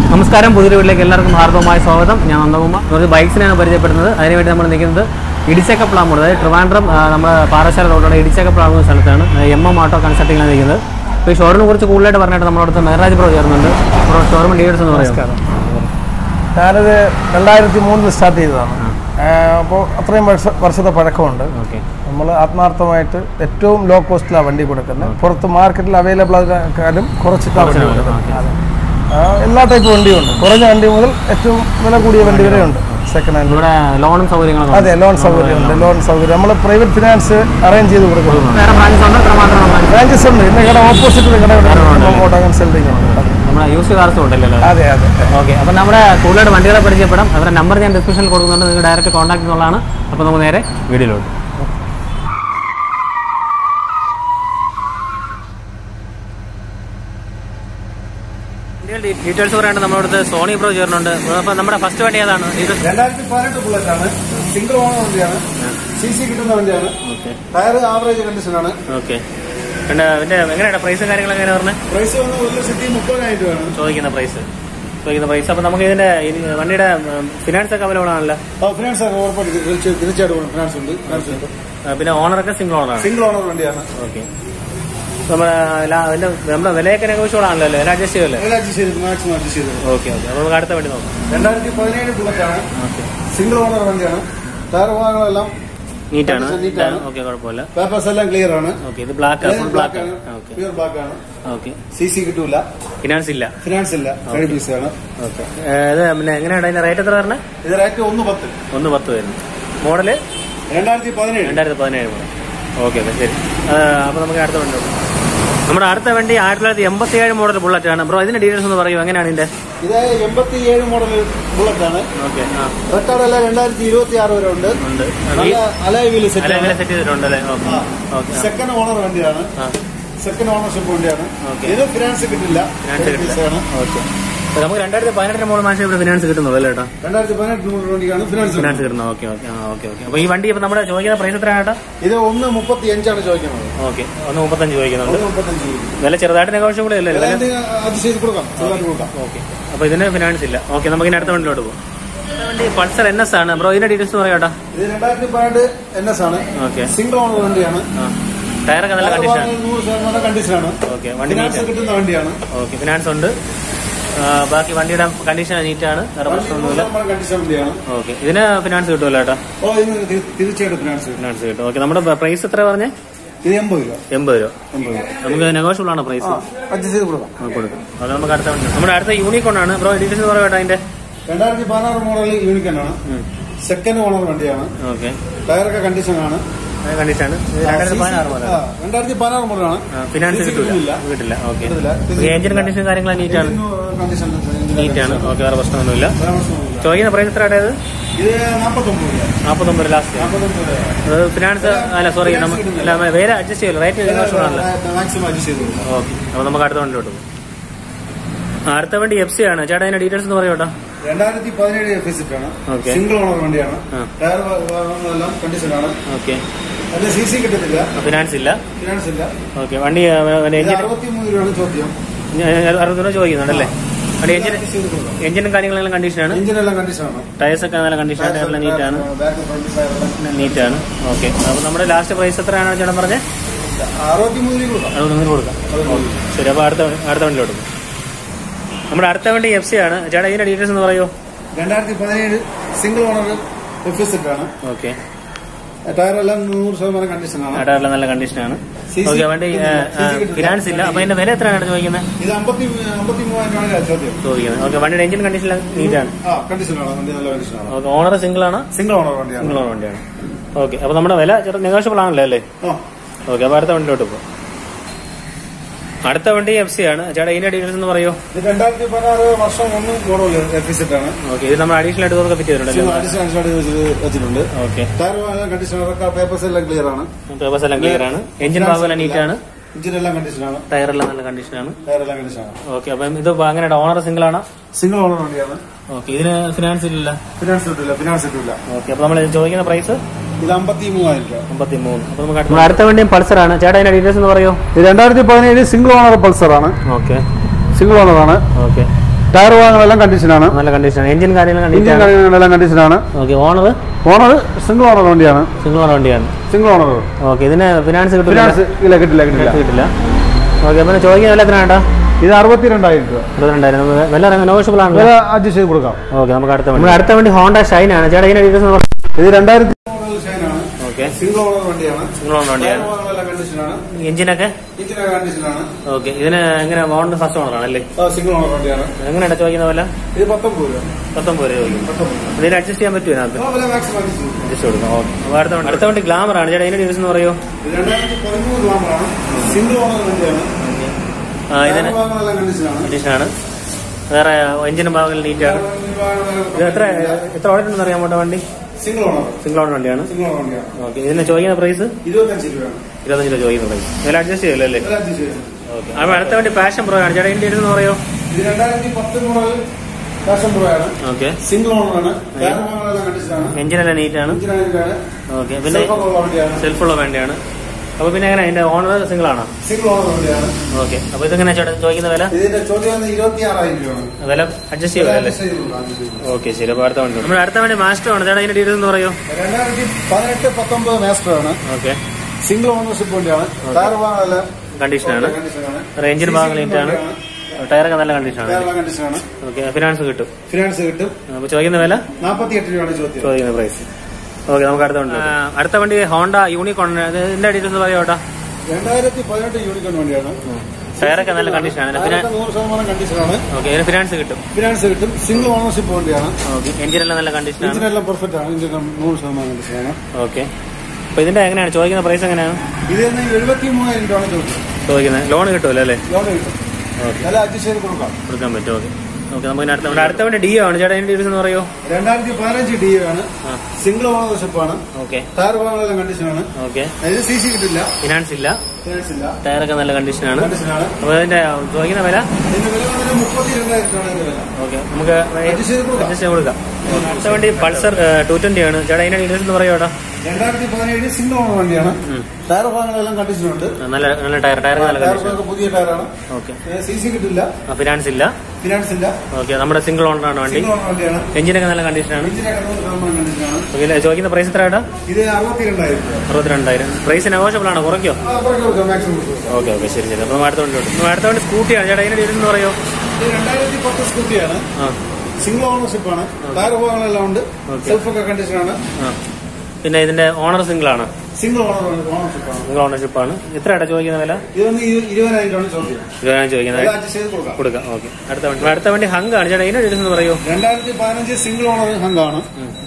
നമസ്കാരം പുതിയ വീട്ടിലേക്ക് എല്ലാവർക്കും ഹാർദവമായ സ്വാഗതം ഞാൻ നന്ദകുമ്മ ഒരു ബൈക്സിനെയാണ് പരിചയപ്പെടുന്നത് അതിനുവേണ്ടി നമ്മൾ നിൽക്കുന്നത് ഇടിച്ചക്ക പ്ലാമൂട് അതായത് ട്രിവാൻഡ്രം ആ, നമ്മുടെ പാറശാല റോഡുള്ള ഇടിച്ചക്ക പ്ലാമൂട് എന്ന സ്ഥലത്താണ് എം എം ഓട്ടോ കൺസൾട്ടിങ്ങിലാണ് നിൽക്കുന്നത് ഇപ്പോൾ ഈ ഷോറിനെ കുറിച്ച് കൂടുതലായിട്ട് പറഞ്ഞിട്ട് നമ്മുടെ അടുത്ത് മെഹറാജ് പ്രോ ചേർന്നുണ്ട് നമ്മുടെ ഷോറൂം ഡീറ്റെയിൽസ് എന്ന് പറയാം ഞാനത് രണ്ടായിരത്തി മൂന്നിൽ സ്റ്റാർട്ട് ചെയ്തതാണ് അപ്പോൾ അത്രയും വർഷ വർഷത്തെ പഴക്കമുണ്ട് ഓക്കെ നമ്മൾ ആത്മാർത്ഥമായിട്ട് ഏറ്റവും ലോ കോസ്റ്റിലാണ് വണ്ടി കൊടുക്കുന്നത് പുറത്ത് മാർക്കറ്റിൽ അവൈലബിൾ ആകാനും കുറച്ചിട്ടാണ് വണ്ടി കൊടുക്കുന്നത് അതെ. ആ, എല്ലാ ടൈപ്പ് വണ്ടിയുണ്ട് കുറഞ്ഞ വണ്ടി മുതൽ ഏറ്റവും വില കൂടിയ വണ്ടി വരെ ഉണ്ട് സെക്കൻഡ് ഹാൻഡ് ഇവിടെ ലോണും സൗകര്യങ്ങളൊക്കെ അതെ ലോൺ സൗകര്യമുണ്ട് ലോൺ സൗകര്യം നമ്മൾ പ്രൈവറ്റ് ഫിനാൻസ് അറേഞ്ച് ചെയ്ത് കൊടുക്കുന്നു വേറെ ബ്രാഞ്ചസ് ഉണ്ട് ട്രിവാൻഡ്രം ബ്രാഞ്ച് ബ്രാഞ്ചസ് ഉണ്ട് ഇന്ന കട ഓപ്പോസിറ്റ് കട മോട്ടോ കൺസൾട്ടിംഗ് ഉണ്ട് നമ്മുടെ യൂസ് കാർസും ഉണ്ടല്ലോ അതെ അതെ ഓക്കെ അപ്പോൾ നമ്മുടെ കൂടുതലായിട്ട് വണ്ടികളെ പരിചയപ്പെടാം അവരുടെ നമ്പർ ഞാൻ ഡിസ്ക്രിപ്ഷനിൽ കൊടുക്കുന്നുണ്ട് നിങ്ങൾക്ക് ഡയറക്റ്റ് കോൺടാക്ട് എന്നുള്ളതാണ് അപ്പോൾ നമുക്ക് നേരെ വീഡിയോയിലോട്ട് ഡീറ്റെയിൽസ് പറയാണ്ട് നമ്മുടെ അടുത്ത് സോണി പ്രോ ചേർന്നുണ്ട് അപ്പോൾ നമ്മുടെ ഫസ്റ്റ് വണ്ടി ഏതാണ് ഇത് രണ്ടായിരത്തി പതിനെട്ട് ബുള്ളറ്റ് ആണ് സിംഗിൾ ഓണർ വണ്ടിയാണ് സി സി കിട്ടുന്ന വണ്ടിയാണ് ഓക്കെ ടയർ ആവറേജ് കണ്ടീഷനാണ് ഓക്കെ പിന്നെ പിന്നെ എങ്ങനെയാണ് പ്രൈസും കാര്യങ്ങളൊക്കെ എങ്ങനെയാണ് പറഞ്ഞത് പ്രൈസ് വന്ന് ഒരു ലക്ഷത്തി മുപ്പതിനായിരം രൂപയാണ് ചോദിക്കുന്ന പ്രൈസ് ചോദിക്കുന്ന പ്രൈസ് അപ്പോൾ നമുക്ക് ഇതിന്റെ ഇനി വണ്ടിയുടെ ഫിനാൻസ് ഒക്കെ അവൈലബിൾ ആണല്ലോ ആ ഫിനാൻസ് ഒക്കെ ഉറപ്പായിട്ട് തീർച്ച- തീർച്ചയായിട്ടും ഫിനാൻസ് ഉണ്ട് ഫിനാൻസ് ഉണ്ട് ആ, പിന്നെ ഓണറൊക്കെ സിംഗിൾ ഓണറാണ് സിംഗിൾ ഓണർ വണ്ടിയാണ് ഓക്കെ നമ്മുടെ ലാ- അതിന്റെ നമ്മുടെ വിലയൊക്കെ നെഗോഷ്യബിൾ ആണല്ലോ അല്ലേ എല്ലാം അഡ്ജസ്റ്റ് ചെയ്യുമല്ലേ അതിൽ അഡ്ജസ്റ്റ് ചെയ്ത് മാക്സിമം അഡ്ജസ്റ്റ് ചെയ്തത് ഓക്കെ ഓക്കെ അപ്പോൾ നമുക്ക് അടുത്ത വണ്ടി നോക്കാം രണ്ടായിരത്തി പതിനേഴ് ബുള്ളറ്റ് ആണ് ഓക്കെ സിംഗിൾ ഓണർ വണ്ടിയാണ് ടയർ ഭാഗങ്ങളെല്ലാം നീറ്റാണ് നീറ്റാണ്. ഓക്കെ കുഴപ്പമില്ല പേപ്പേഴ്സ് എല്ലാം ക്ലിയർ ആണ് ഓക്കെ ഇത് ബ്ലാക്ക് ഫുൾ ബ്ലാക്ക് ആണ് ഓക്കെ പ്യൂർ ബ്ലാക്ക് ആണ് ഓക്കെ സി സി കിട്ടൂല ഫിനാൻസ് ഇല്ല ഫിനാൻസ് ഇല്ല ക്രെഡിറ്റ് പീസ് ആണ് ഓക്കെ ഇത് പിന്നെ എങ്ങനെയാണ് അതിന്റെ റേറ്റ് എത്ര പറഞ്ഞത് ഇത് റേറ്റ് ഒന്ന് പത്ത് ഒന്ന് പത്ത് വരുന്നു മോഡല് രണ്ടായിരത്തി പതിനേഴ് രണ്ടായിരത്തി പതിനേഴ് മോഡൽ ഓക്കെ ഓക്കെ ശരി അപ്പോൾ നമുക്ക് അടുത്ത വണ്ടി നോക്കാം നമ്മുടെ അടുത്ത വണ്ടി ആയിരത്തി തൊള്ളായിരത്തി എൺപത്തി ഏഴ് മോഡൽ ബുള്ളറ്റ് ആണ് ബ്രോ ഇതിന്റെ ഡീറ്റെയിൽസ് ഒന്ന് പറയൂ എങ്ങനെയാണ് ഇതിന്റെ ഇത് എൺപത്തി ഏഴ് മോഡൽ ബുള്ളറ്റ് ആണ് ഓക്കെ ആ റെക്കോർഡ് എല്ലാം രണ്ടായിരത്തി ഇരുപത്തി ആറ് വരെ ഉണ്ട് ഉണ്ട് നല്ല അലായ് വീല് സെറ്റ് അല്ല സെറ്റ് ചെയ്തിട്ടുണ്ട് അല്ലേ ഓക്കെ ഓക്കെ സെക്കൻഡ് ഓണർ വണ്ടിയാണ് ആ സെക്കൻഡ് ഓണർഷിപ്പ് വണ്ടിയാണ് Okay. ഇത് ഫിനാൻസ് കിട്ടില്ല ഫിനാൻസ് കിട്ടില്ല ആണ് ഓക്കെ അപ്പോൾ നമുക്ക് രണ്ടായിരത്തി പതിനെട്ടിന് മോഡൽ മാസം ഇവിടെ ഫിനാൻസ് കിട്ടുന്നുള്ളൂ അല്ലേ ചേട്ടാ രണ്ടായിരത്തി പതിനെട്ട് മോഡൽ വണ്ടിയാണ് ഫിനാൻസ് ഫിനാൻസ് കിട്ടുന്നത് ഓക്കെ ഓക്കെ ആ ഓക്കെ ഓക്കെ അപ്പോൾ ഈ വണ്ടി ഇപ്പോൾ നമ്മുടെ ചോദിക്കുന്ന പ്രൈസ് എത്രയാണ് ചേട്ടാ ഇത് ഒന്ന് മുപ്പത്തി അഞ്ചാണ് ചോദിക്കുന്നത് ഓക്കെ ഒന്ന് മുപ്പത്തഞ്ച് ചോദിക്കുന്നുണ്ട് ഒന്ന് മുപ്പത്തഞ്ച് വില ചെറുതായിട്ട് നെഗോഷ്യബിൾ അല്ലേ വില അത് ചെയ്ത് കൊടുക്കാം ചെറുതായിട്ട് കൊടുക്കാം ഓക്കെ അപ്പോൾ ഇതിന് ഫിനാൻസ് ഇല്ല ഓക്കെ നമുക്ക് ഇനി അടുത്ത വണ്ടിയിലോട്ട് പോകും അടുത്ത വണ്ടി പൾസർ എൻ എസ് ആണ് ബ്രോ ഇതിന്റെ ഡീറ്റെയിൽസ് പറയാം ചേട്ടാ ഇത് രണ്ടായിരത്തി പതിനെട്ട് എൻ എസ് ആണ് ഓക്കെ സിംഗിൾ ഓണർ വണ്ടിയാണ് ആ ടയറൊക്കെ നല്ല കണ്ടീഷൻ നൂറ് ശതമാനം കണ്ടീഷനാണ് ഓക്കെ വണ്ടി ഫിനാൻസ് നീറ്റ് കിട്ടുന്ന വണ്ടിയാണ് ഓക്കെ ഫിനാൻസ് ഉണ്ട് ആ, ബാക്കി വണ്ടിയുടെ കണ്ടീഷൻ നീറ്റാണ് വേറെ പ്രശ്നമൊന്നുമില്ല കണ്ടീഷൻ വണ്ടിയാണ് ഓക്കെ ഇതിന് ഫിനാൻസ് കിട്ടുമല്ലോ ചേട്ടാ ഓ ഇതിന് തി- തീർച്ചയായിട്ടും ഫിനാൻസ് കിട്ടും ഫിനാൻസ് കിട്ടും ഓക്കെ നമ്മുടെ പ്രൈസ് എത്ര പറഞ്ഞേ ഇത് എൺപത് രൂപ എൺപത് രൂപ എൺപത് രൂപ നമുക്ക് നെഗോഷ്യബിൾ ആണ് പ്രൈസ് അഡ്ജസ്റ്റ് ചെയ്ത് കൊടുക്കാം നമുക്ക് കൊടുക്കും അത് നമുക്ക് അടുത്ത വണ്ടി നമ്മുടെ അടുത്ത യൂണിക്കോൺ ആണ് ബ്രോ ഡീറ്റെയിൽസ് പറയാം അതിന്റെ രണ്ടായിരത്തി പതിനാറ് മോഡൽ യൂണിക്കനാണ് സെക്കൻഡ് ഓണർ വണ്ടിയാണ് ഓക്കെ ടയറൊക്കെ കണ്ടീഷനാണ് കണ്ടീഷൻ രണ്ടായിരത്തി പതിനാറ് മുതൽ രണ്ടായിരത്തി പതിനാറ് മോഡലാണ് ഫിനാൻസ് കിട്ടില്ല കിട്ടില്ല. കിട്ടില്ല ഓക്കെ കിട്ടില്ല. എഞ്ചിൻ കണ്ടീഷൻ കാര്യങ്ങൾ നീറ്റാണ് കണ്ടീഷൻ നീറ്റാണ് ഓക്കെ വേറെ പ്രശ്നമൊന്നുമില്ല ചോദിക്കുന്ന പ്രൈസ് എത്ര ആയത് ഇത് നാൽപ്പത്തൊമ്പത് രൂപ നാൽപ്പത്തൊമ്പത് ലാസ്റ്റ് നാൽപ്പത്തൊമ്പത് രൂപ അത് ഫിനാൻസ് അല്ല സോറി അല്ല വേറെ അഡ്ജസ്റ്റ് ചെയ്യല്ലോ റേറ്റ് നെഗോഷ്യബിൾ ആണല്ലോ മാക്സിമം അഡ്ജസ്റ്റ് ചെയ്ത് കൊടുക്കാം ഓക്കെ അപ്പോൾ നമുക്ക് അടുത്ത വണ്ടിയിലോട്ട് പോകും ആ, അടുത്ത വണ്ടി എഫ് സി ആണ് ചേട്ടാ അതിന്റെ ഡീറ്റെയിൽസ് ഒന്ന് പറയൂ ചേട്ടാ രണ്ടായിരത്തി പതിനേഴ് എഫിസിറ്റ് ആണ് Okay. സിംഗിൾ ഓണർ വണ്ടിയാണ് ആ. ടയർ എല്ലാം കണ്ടീഷനാണ് ഓക്കെ അതിൽ സി സി കിട്ടത്തില്ല ഫിനാൻസ് ഇല്ല ഫിനാൻസ് ഇല്ല ഓക്കെ വണ്ടി എഞ്ചിൻ അറുപത്തി മൂന്ന് രൂപയാണ് ചോദ്യം അറുപത് രൂപ ചോദിക്കുന്നുണ്ടല്ലേ വണ്ടി എഞ്ചിൻ അഡ്ജസ്റ്റ് ചെയ്ത് കൊടുക്കാം എഞ്ചിനും കാര്യങ്ങളെല്ലാം കണ്ടീഷനാണ് എഞ്ചിനെല്ലാം കണ്ടീഷനാണ് ടയേഴ്സ് ഒക്കെ നല്ല കണ്ടീഷനാണ് എല്ലാം നീറ്റാണ് ബാക്ക് ഫ്രണ്ട് സൈഡ് നീറ്റാണ് ഓക്കെ അപ്പോൾ നമ്മുടെ ലാസ്റ്റ് പ്രൈസ് എത്രയാണ് ചേട്ടൻ പറഞ്ഞത് അറുപത്തി മൂന്ന് രൂപ കൊടുക്കാം അത് നിങ്ങൾ കൊടുക്കാം ഓക്കെ ശരി അപ്പോൾ അടുത്ത വണ്ടി- അടുത്ത വണ്ടിയിലോട്ട് പോകും നമ്മുടെ അടുത്ത വണ്ടി എഫ് സി ആണ് ചേട്ടാ ഇതിന്റെ ഡീറ്റെയിൽസ് ഒന്ന് പറയോ രണ്ടായിരത്തി പതിനേഴ് സിംഗിൾ ഓണർ എഫിസിറ്റ് ആണ് ഓക്കെ ടയർ എല്ലാം നൂറ് ശതമാനം കണ്ടീഷനാണ് ചേട്ടാ നല്ല കണ്ടീഷനാണ് CC ഓക്കെ വണ്ടി CC കിട്ടില്ല. ഫിനാൻസ് ഇല്ല അപ്പോൾ അതിന്റെ വില എത്രയാണ് ചോദിക്കുന്നത് ഇത് അമ്പത്തി അമ്പത്തി മൂവായിരം രൂപയാണ് ചോദ്യം ചോദിക്കുന്നത് ഓക്കെ വണ്ടിയുടെ എഞ്ചിൻ കണ്ടീഷൻ നീറ്റാണ് ആ കണ്ടീഷനാണ് വണ്ടി നല്ല കണ്ടീഷനാണ് ഓക്കെ ഓണർ സിംഗിൾ ആണ് സിംഗിൾ ഓണർ വണ്ടിയാണ് സിംഗിൾ ഓണർ വണ്ടിയാണ് ഓക്കെ അപ്പോൾ നമ്മുടെ വില ചെറു നെഗോഷ്യബിൾ ആണല്ലോ അല്ലേ ആ ഓക്കെ അപ്പോൾ അടുത്ത വണ്ടിയിലോട്ട് പോകും അടുത്ത വണ്ടി എഫ് സി ആണ് ചേട്ടാ ഇതിന്റെ ഡീറ്റെയിൽസ് ഒന്ന് പറയോ ഇത് രണ്ടായിരത്തി പതിനാറ് വർഷം ഒന്ന് മോഡൽ എഫിസിറ്റ് ആണ് ഓക്കെ ഇത് നമ്മൾ അഡീഷണൽ ആയിട്ട് നമുക്ക് ഫിറ്റ് ചെയ്തിട്ടുണ്ടല്ലോ അഡീഷണൽ അഡീഷണൽ വെച്ചിട്ടുണ്ട് ഓക്കെ ടയർ കണ്ടീഷണർ പേപ്പേഴ്സ് എല്ലാം ക്ലിയർ ആണ് പേപ്പേഴ്സ് എല്ലാം ക്ലിയർ ആണ് എഞ്ചിൻ ഭാഗമെല്ലാം നീറ്റാണ് എഞ്ചിൻ എല്ലാം കണ്ടീഷനാണ് ടയറെല്ലാം നല്ല കണ്ടീഷനാണ് ടയർ എല്ലാം കണ്ടീഷനാണ് ഓക്കെ അപ്പം ഇത് അങ്ങനെ ഓണർ സിംഗിൾ ആണ് സിംഗിൾ ഓണർ വണ്ടിയാണ് ഓക്കെ ഇതിന് ഫിനാൻസ് ഇല്ല ഫിനാൻസ് കിട്ടില്ല ഫിനാൻസ് കിട്ടില്ല ഓക്കെ അപ്പോൾ നമ്മൾ ചോദിക്കുന്ന പ്രൈസ് ഇത് അമ്പത്തി മൂവായിരം രൂപ അമ്പത്തി മൂന്ന് അപ്പോൾ നമുക്ക് അടുത്ത വണ്ടിയും പൾസർ ആണ് ചേട്ടാ അതിന്റെ ഡീറ്റെയിൽസ് ഒന്ന് പറയോ ഇത് രണ്ടായിരത്തി പതിനേഴ് സിംഗിൾ ഓണർ പൾസർ ആണ് ഓക്കെ സിംഗിൾ ഓണർ ആണ് ഓക്കെ ടയർ ഭാഗങ്ങളെല്ലാം കണ്ടീഷനാണ് നല്ല കണ്ടീഷൻ എഞ്ചിൻ കാര്യങ്ങൾ ഇന്ത്യൻ കണ്ടീഷൻ കാര്യങ്ങളെല്ലാം കണ്ടീഷനാണ് okay owner owner single owner വണ്ടിയാണ് സിംഗിൾ ഓണർ വണ്ടിയാണ് സിംഗിൾ ഓണർ ഓക്കെ ഇതിന് ഫിനാൻസ് കിട്ടില്ല ഫിനാൻസ് ഇല്ല കിട്ടില്ല കിട്ടില്ല കിട്ടില്ല ഓക്കെ പിന്നെ ചോദിക്കുന്ന വില എത്രയാണ് കേട്ടോ ഇത് അറുപത്തിരണ്ടായിരം രൂപ ഇരുപത്തിരണ്ടായിരം വില നെഗോഷ്യബിൾ ആണല്ലോ വില അഡ്ജസ്റ്റ് ചെയ്ത് കൊടുക്കാം ഓക്കെ നമുക്ക് അടുത്ത വണ്ടി നമ്മുടെ അടുത്ത വണ്ടി ഹോണ്ട ഷൈൻ ആണ് ചേട്ടാ ഇതിന്റെ ഡീറ്റെയിൽസ് ഒന്ന് ഇത് രണ്ടായിരത്തി ഓക്കെ സിംഗിൾ ഓണർ വണ്ടിയാണ് സിംഗിൾ ഓണർ വണ്ടിയാണ് കണ്ടീഷനാണ് എഞ്ചിനൊക്കെ ഇതിന്റെ കണ്ടീഷനാണ് ഓക്കെ ഇതിന് എങ്ങനെ ഹോണ്ട ഫസ്റ്റ് ഓണർ ആണല്ലേ സിംഗിൾ ഓണർ വണ്ടിയാണ് എങ്ങനെയാണ് ചോദിക്കുന്ന വില ഇത് പത്തൊമ്പത് രൂപ പത്തൊമ്പത് രൂപ ചോദിക്കും ഇതിന് അഡ്ജസ്റ്റ് ചെയ്യാൻ പറ്റുമോ ഇതിനകത്ത് വില മാക്സിമം അഡ്ജസ്റ്റ് ചെയ്യും. അഡ്ജസ്റ്റ് കൊടുക്കാം ഓക്കെ അപ്പോൾ അടുത്ത വണ്ടി അടുത്ത വണ്ടി ഗ്ലാമർ ആണ് ചേട്ടാ ഇതിന്റെ ഡീറ്റെയിൽസ് എന്ന് പറയൂ ഇത് രണ്ടായിരത്തി പതിമൂന്ന് ഗ്രാമറാണ് സിംഗിൾ ഓണർ വണ്ടിയാണ് ആ, ഇതിന് ഭാഗങ്ങളെല്ലാം കണ്ടീഷനാണ് കണ്ടീഷൻ ആണ് വേറെ എഞ്ചിനും ഭാഗങ്ങൾ നീറ്റാണ് ഇത് എത്ര എത്ര ഓടിട്ടുണ്ടെന്ന് അറിയാൻ പോട്ടെ വണ്ടി സിംഗിൾ ഓണർ സിംഗിൾ ഓണർ വണ്ടിയാണ് സിംഗിൾ ഓണർ വണ്ടിയാണ് ഓക്കെ ഇതിന് ചോദിക്കുന്ന പ്രൈസ് ഇരുപത്തഞ്ച് രൂപയാണ് ഇരുപത്തഞ്ച് രൂപ ചോദിക്കുന്ന പ്രൈസ് വില അഡ്ജസ്റ്റ് ചെയ്യല്ലോ അല്ലേ വില അഡ്ജസ്റ്റ് ചെയ്യും. ഓക്കെ അപ്പോൾ അടുത്ത വണ്ടി പാഷൻ പ്രോ ആണ് ചേട്ടാ ഇതിന്റെ ഡീറ്റെയിൽസ് എന്ന് പറയോ ഇത് രണ്ടായിരത്തി പത്ത് മോഡൽ ഫാഷൻ പ്രോ ആണ് ഓക്കെ സിംഗിൾ ഓണറാണ് ടയർ ഭാഗങ്ങളെല്ലാം കണ്ടീഷനാണ് എഞ്ചിനെല്ലാം നീറ്റാണ് എഞ്ചിനാണ് ഓക്കെ പിന്നെ ഉള്ള വണ്ടിയാണ് സെൽഫുള്ള വണ്ടിയാണ് അപ്പോൾ പിന്നെ എങ്ങനെ അതിന്റെ ഓണർ സിംഗിൾ ആണോ സിംഗിൾ ഓണർ വണ്ടിയാണ് ഓക്കെ അപ്പോൾ ഇതെങ്ങനെ ചേട്ടാ ചോദിക്കുന്ന വില ഇതിന്റെ ചോദ്യം വന്ന് ഇരുപത്തി ആറായിരം രൂപയാണ് വില അഡ്ജസ്റ്റ് ചെയ്യുമല്ലോ അല്ലേ അഡ്ജസ്റ്റ് ചെയ്ത് കൊടുക്കാം, അഡ്ജസ്റ്റ് ചെയ്ത് കൊടുക്കാം. ഓക്കെ ശരി അപ്പോൾ അടുത്ത വണ്ടി നമ്മുടെ അടുത്ത വണ്ടി മാസ്റ്റർ ആണ് ചേട്ടാ ഇതിന്റെ ഡീറ്റെയിൽസ് എന്ന് പറയോ രണ്ടായിരത്തി പതിനെട്ട് പത്തൊമ്പത് മാസ്റ്റർ ആണ് ഓക്കെ സിംഗിൾ ഓണർഷിപ്പ് വണ്ടിയാണ് ടയർ ഭാഗങ്ങളെല്ലാം കണ്ടീഷനാണ് കണ്ടീഷനാണ് എഞ്ചിൻ ഭാഗങ്ങൾ നീറ്റാണ് ടയറൊക്കെ നല്ല കണ്ടീഷനാണ് ടയർ കണ്ടീഷനാണ് ഓക്കെ ഫിനാൻസ് കിട്ടും ഫിനാൻസ് കിട്ടും അപ്പോൾ ചോദിക്കുന്ന വില നാൽപ്പത്തി എട്ട് രൂപയാണ് ചോദ്യം ചോദിക്കുന്ന പ്രൈസ് ഓക്കെ നമുക്ക് അടുത്ത വണ്ടി ആ, അടുത്ത വണ്ടി ഹോണ്ട യൂണിക്കോൺ ഇതിന്റെ ഡീറ്റെയിൽസ് പറയോ ചേട്ടാ രണ്ടായിരത്തി പതിനെട്ട് യൂണിക്കോൺ വണ്ടിയാണ് ടയറൊക്കെ നല്ല കണ്ടീഷനാണ് ഫിനാ ടയറൊക്കെ നൂറ് ശതമാനം കണ്ടീഷനാണ് ഓക്കെ ഇതിന് ഫിനാൻസ് കിട്ടും ഫിനാൻസ് കിട്ടും സിംഗിൾ ഓണർഷിപ്പ് വണ്ടിയാണ് ഓക്കെ എഞ്ചിനെല്ലാം നല്ല കണ്ടീഷനാണ് എഞ്ചിനെല്ലാം പെർഫെക്റ്റ് ആണ് എഞ്ചിൻ നൂറ് ശതമാനം കണ്ടീഷനാണ് ഓക്കെ അപ്പോൾ ഇതിന്റെ എങ്ങനെയാണ് ചോദിക്കുന്ന പ്രൈസ് എങ്ങനെയാണ് ഇത് തന്നെ എഴുപത്തി മൂവായിരം രൂപയാണ് ചോദ്യം ചോദിക്കുന്നത് ലോൺ കിട്ടുമല്ലോ അല്ലേ ലോൺ കിട്ടും ഓക്കെ വില അഡ്ജസ്റ്റ് ചെയ്ത് കൊടുക്കാം കൊടുക്കാൻ പറ്റും ഓക്കെ ഓക്കെ നമുക്ക് ഇനി അടുത്ത നമ്മുടെ അടുത്ത വണ്ടി ഡിയോ ആണ് ചേട്ടാ ഇതിന്റെ ഡീറ്റെയിൽസ് എന്ന് പറയോ രണ്ടായിരത്തി പതിനഞ്ച് ഡി ആണ് ആ സിംഗിൾ ഓണർഷിപ്പ് ആണ് ഓക്കെ ടയർ ഭാഗങ്ങളെല്ലാം കണ്ടീഷനാണ് ഓക്കെ അതിന് സി സി കിട്ടില്ല ഫിനാൻസ് ഇല്ല ഫിനാൻസ് ഇല്ല ടയറൊക്കെ നല്ല കണ്ടീഷനാണ് കണ്ടീഷനാണ് അപ്പോൾ ഇതിന്റെ ചോദിക്കുന്ന വില ഇതിന്റെ വില വന്നിട്ട് മുപ്പത്തി രണ്ടായിരം രൂപയാണ് ഇതിന്റെ വില ഓക്കെ നമുക്ക് അഡ്ജസ്റ്റ് ചെയ്ത് കൊടുക്കാം അഡ്ജസ്റ്റ് ചെയ്ത് കൊടുക്കാം അടുത്ത വണ്ടി പൾസർ ടു ട്വന്റി ആണ് ചേട്ടാ ഇതിന്റെ ഡീറ്റെയിൽസ് എന്ന് പറയോ ചേട്ടാ രണ്ടായിരത്തി പതിനേഴ് സിംഗിൾ ഓണർ വണ്ടിയാണ് ഉം. ടയർ ഭാഗങ്ങളെല്ലാം കണ്ടീഷനുണ്ട് നല്ല നല്ല ടയർ ടയർ നല്ല ടയർ കണ്ടീഷൻ ഭാഗം പുതിയ ടയറാണ് ഓക്കെ സി സി കിട്ടില്ല ഫിനാൻസ് ഇല്ല ഫിനാൻസ് ഇല്ല ഓക്കെ നമ്മുടെ സിംഗിൾ ഓണറാണ് വണ്ടി സിംഗിൾ ഓണർ വണ്ടിയാണ് എഞ്ചിനൊക്കെ നല്ല കണ്ടീഷനാണ് എഞ്ചിനൊക്കെ നൂറ് ശതമാനം കണ്ടീഷനാണ് ഓക്കെ ചോദിക്കുന്ന പ്രൈസ് എത്ര ചേട്ടാ ഇത് അറുപത്തി രണ്ടായിരം രൂപ അറുപത്തിരണ്ടായിരം പ്രൈസ് നെഗോഷ്യബിൾ ആണോ കുറയ്ക്കോ ആ, കുറയ്ക്കാം, കുറയ്ക്കാം, maximum കൊടുക്കാം. ഓക്കെ ഓക്കെ ശരി ശരി അപ്പോൾ അടുത്ത വണ്ടി ഉണ്ട് അപ്പോൾ അടുത്ത വണ്ടി സ്കൂട്ടിയാണ് ചേട്ടാ ഇതിന്റെ ഡീറ്റെയിൽസ് എന്ന് പറയോ ഇത് രണ്ടായിരത്തി പത്ത് സ്കൂട്ടിയാണ് ആ സിംഗിൾ ഓണർഷിപ്പ് ആണ് ടയർ ഭാഗങ്ങളെല്ലാം ഉണ്ട് Okay. സെൽഫ് ഒക്കെ കണ്ടീഷനാണ് ആ പിന്നെ ഇതിന്റെ ഓണർ സിംഗിൾ ആണ് സിംഗിൾ ഓണർ ഓണർഷിപ്പ് ആണ് സിംഗിൾ ഓണർഷിപ്പ് ആണ് എത്ര ചേട്ടാ ചോദിക്കുന്ന വില ഇത് വന്ന് ഇരു- ഇരുപതിനായിരം രൂപയാണ് ചോദ്യം ഇരുപതാണ് ചോദിക്കുന്നത് വില അഡ്ജസ്റ്റ് ചെയ്ത് കൊടുക്കാം കൊടുക്കാം ഓക്കെ അടുത്ത വണ്ടി അടുത്ത വണ്ടി ഹങ്ക് ആണ് ചേട്ടാ ഇതിന്റെ ഡീറ്റെയിൽസ് എന്ന് പറയോ രണ്ടായിരത്തി പതിനഞ്ച് സിംഗിൾ ഓണർ ഹങ്കാണ്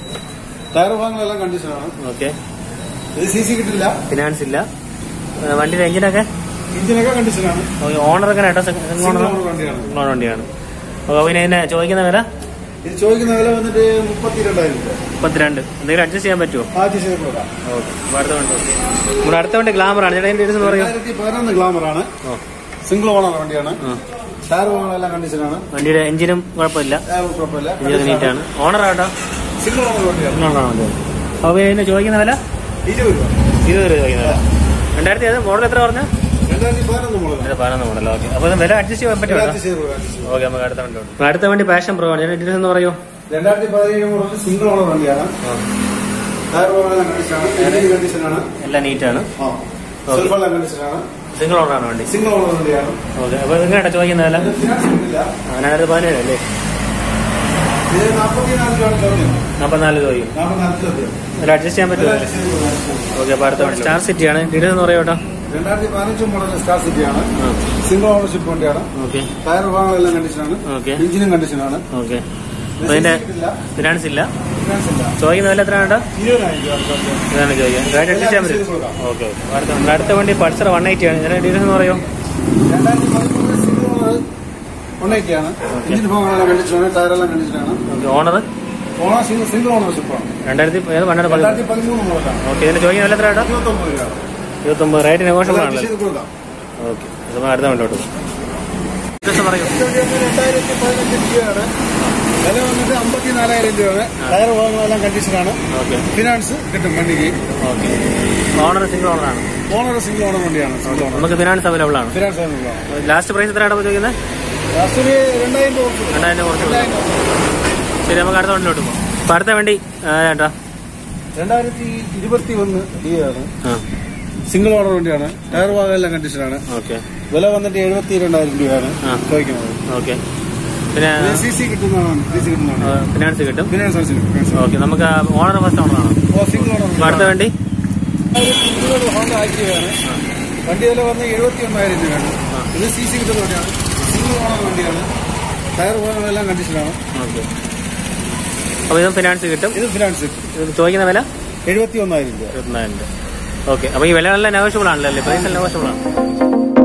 ടയർ ഭാഗങ്ങളെല്ലാം കണ്ടീഷനാണ് ഓക്കെ ഇത് സി സി കിട്ടില്ല ഫിനാൻസ് ഇല്ല ആ, വണ്ടിയുടെ എഞ്ചിനൊക്കെ എഞ്ചിനൊക്കെ കണ്ടീഷനാണ് ഓണർ ഒക്കെ കേട്ടോ സിംഗിൾ സിംഗിൾ ഓണർ ഓണർ വണ്ടിയാണ് സിംഗിൾ വണ്ടിയാണ് അപ്പോൾ പിന്നെ ഇതിനെ ചോദിക്കുന്ന വില ഇത് ചോദിക്കുന്ന വില വന്നിട്ട് മുപ്പത്തി രണ്ടായിരം രൂപ മുപ്പത്തിരണ്ട് എന്തെങ്കിലും അഡ്ജസ്റ്റ് ചെയ്യാൻ പറ്റുമോ അഡ്ജസ്റ്റ് ചെയ്ത് കൊടുക്കാം ഓക്കെ അടുത്ത വണ്ടി നമ്മുടെ അടുത്ത വണ്ടി ഗ്ലാമർ ആണ് ചേട്ടാ ഇതിന്റെ ഡീറ്റെയിൽസ് എന്ന് പറയോ രണ്ടായിരത്തി പതിനൊന്ന് ഗ്ലാമർ ആണ് ഓ സിംഗിൾ ഓണർ വണ്ടിയാണ് ആ. ടയർ ഭാഗങ്ങളെല്ലാം കണ്ടീഷനാണ് വണ്ടിയുടെ എഞ്ചിനും കുഴപ്പമില്ല ആ, കുഴപ്പമില്ല എഞ്ചിനൊക്കെ നീറ്റാണ് ഓണർ ആട്ടോ സിംഗിൾ ഓണർ വണ്ടിയാണ് ഓണറാണ് വണ്ടി അപ്പോൾ ഇതിന് ചോദിക്കുന്ന വില ഇരുപത് രൂപ ഇരുപത് രൂപ ചോദിക്കുന്ന വില രണ്ടായിരത്തി അത് മോഡൽ എത്ര പറഞ്ഞു രണ്ടായിരത്തി പതിനൊന്ന് മുതലാണ് പതിനൊന്ന് മോഡൽ ഓക്കെ അപ്പോൾ ഇത് വില അഡ്ജസ്റ്റ് ചെയ്യാൻ പറ്റുമോ അഡ്ജസ്റ്റ് ചെയ്ത് കൊടുക്കാം adjust ചെയ്ത് ഓക്കെ നമുക്ക് അടുത്ത വണ്ടി ഉണ്ട് അടുത്ത വണ്ടി പാഷൻ പ്രോ ആണ് ചേട്ടാ ഡീറ്റെയിൽസ് എന്ന് പറയോ കൊടുക്കാം. രണ്ടായിരത്തി പതിനേഴ് മുതൽ സിംഗിൾ ഓണർ വണ്ടിയാണ് ടയർ ഭാഗങ്ങളെല്ലാം കണ്ടീഷനാണ് എഞ്ചിൻ കണ്ടീഷനാണ് എല്ലാം നീറ്റാണ് ആ സെൽഫെല്ലാം കണ്ടീഷനാണ് സിംഗിൾ ഓണറാണ് വണ്ടി സിംഗിൾ ഓണർ വണ്ടിയാണ് ഓക്കെ അപ്പോൾ എങ്ങനെയാ ചോദിക്കുന്ന വില ഇത് ഫിനാൻസ് കിട്ടില്ല രണ്ടായിരത്തി പതിനേഴ് അല്ലേ ഇത് നാൽപ്പത്തിനാല് രൂപയാണ് ചോദ്യം നാൽപ്പത്തിനാല് ചോദിക്കും നാൽപ്പത്തിനാല് ചോദ്യം അതിൽ അഡ്ജസ്റ്റ് ചെയ്യാൻ വില പറ്റുമോ adjust ചെയ്ത് കൊടുക്കാം. ഓക്കെ അപ്പോൾ അടുത്ത വണ്ടി സ്റ്റാർ സിറ്റി ആണ് ഡീറ്റെയിൽസ് എന്ന് പറയോ കേട്ടോ രണ്ടായിരത്തി പതിനഞ്ച് മോഡൽ സ്റ്റാർ സിറ്റിയാണ് സിംഗിൾ ഓണർഷിപ്പ് വണ്ടിയാണ് ഓക്കെ ടയർ ഭാഗങ്ങളെല്ലാം കണ്ടീഷനാണ് ഓക്കെ എഞ്ചിനും കണ്ടീഷനാണ് ഓക്കെ അപ്പോൾ ഇതിന്റെ ഫിനാൻസ് ഇല്ല ഫിനാൻസ് ഇല്ല ചോദിക്കുന്ന വില എത്ര വേണ്ട ഇരുപതിനായിരം രൂപ ചോദ്യം. ഇതാണ് ചോദിക്കാൻ റേറ്റ് അഡ്ജസ്റ്റ് ചെയ്യാൻ ചെയ്ത് പറ്റും കൊടുക്കാം. ഓക്കെ ഓക്കെ അടുത്ത നമ്മുടെ അടുത്ത വണ്ടി പൾസർ വൺ എയ്റ്റി ആണ് ഇതിന്റെ ഡീറ്റെയിൽസ് എന്ന് പറയോ രണ്ടായിരത്തി പതിമൂന്ന് സിംഗിൾ ഓണർ ഒന്നേക്കാണ് എഞ്ചിൻ ഭാഗങ്ങളെല്ലാം കണ്ടീഷനാണ് ടയറെല്ലാം കണ്ടീഷനാണ് okay owner owner single single ഓണർഷിപ്പാണ് രണ്ടായിരത്തി ഏത് പന്ത്രണ്ട് പതിമൂന്ന് രണ്ടായിരത്തി പതിമൂന്ന് മോഡലാണ് ഓക്കെ ഇതിന്റെ ചോദിക്കുന്ന വില എത്ര വേണ്ട ഇരുപത്തൊമ്പത് രൂപ ഇരുപത്തൊമ്പത് റേറ്റ് നെഗോഷ്യബിൾ ആണല്ലോ ചെയ്ത് കൊടുക്കാം ഓക്കെ അപ്പോൾ അടുത്ത വണ്ടിയോട്ട് ഡീറ്റെയിൽസ് പറയൂ രണ്ടായിരത്തി പതിനഞ്ച് രൂപയാണ് വില വന്നിട്ട് അമ്പത്തിനാലായിരം രൂപയാണ് ടയർ ഭാഗങ്ങളെല്ലാം കണ്ടീഷനാണ് ഓക്കെ ഫിനാൻസ് കിട്ടും വണ്ടിക്ക് ഓക്കെ ഓണർ സിംഗിൾ ഓണറാണ് ഓണർ സിംഗിൾ ഓണർ വണ്ടിയാണ് സിംഗിൾ ഓണർ നമുക്ക് ഫിനാൻസ് അവൈലബിൾ ആണ് ഫിനാൻസ് ആണ് ലാസ്റ്റ് പ്രൈസ് എത്രയാണ് ചോദിക്കുന്നത് ബസ്സിന് രണ്ടായിരം രൂപ കൊടുക്കും. രണ്ടായിരം രൂപ കുറച്ച് കൊടുക്കാം. ശരി നമുക്ക് അടുത്ത വണ്ടിയിലോട്ട് പോകാം അപ്പോൾ അടുത്ത വണ്ടി ആ, ചേട്ടാ രണ്ടായിരത്തി ഇരുപത്തി ഒന്ന് ഡി ആണ് ആ സിംഗിൾ ഓണർ വണ്ടിയാണ് ടയർ ഭാഗം എല്ലാം കണ്ടീഷനാണ് ഓക്കെ വില വന്നിട്ട് എഴുപത്തി രണ്ടായിരം രൂപയാണ് ആ. ചോദിക്കുന്നത് ഓക്കെ പിന്നെ സി സി കിട്ടുന്നതാണ് സി സി കിട്ടുന്നതാണ് ഫിനാൻസ് കിട്ടും പിന്നെ സർവീസ് ഓക്കെ നമുക്ക് ഓണർ ഫസ്റ്റ് ഓണറാണ് സിംഗിൾ ഓണർ അപ്പോൾ അടുത്ത വണ്ടി ഇരുപത് ഹോണ്ട ആക്റ്റീവാണ് വണ്ടി വില വന്ന് എഴുപത്തി ഒന്നായിരം രൂപയാണ് ഇത് സി സി കിട്ടുന്ന വണ്ടിയാണ് സിംഗിൾ ഓണർ വണ്ടിയാണ് ടയർ ഭാഗം എല്ലാം കണ്ടീഷനാണ് ഓക്കെ അപ്പോൾ ഇതും ഫിനാൻസ് കിട്ടും ഇത് ഫിനാൻസ് ഇത് ചോദിക്കുന്ന വില എഴുപത്തി ഒന്നായിരം രൂപ ഇരുപത്തിനായിരം രൂപ ഓക്കെ അപ്പോൾ ഈ വിലകളെല്ലാം നെഗോഷ്യബിൾ ആണല്ലോ അല്ലേ പ്രൈസ് നെഗോഷ്യബിൾ ആണ്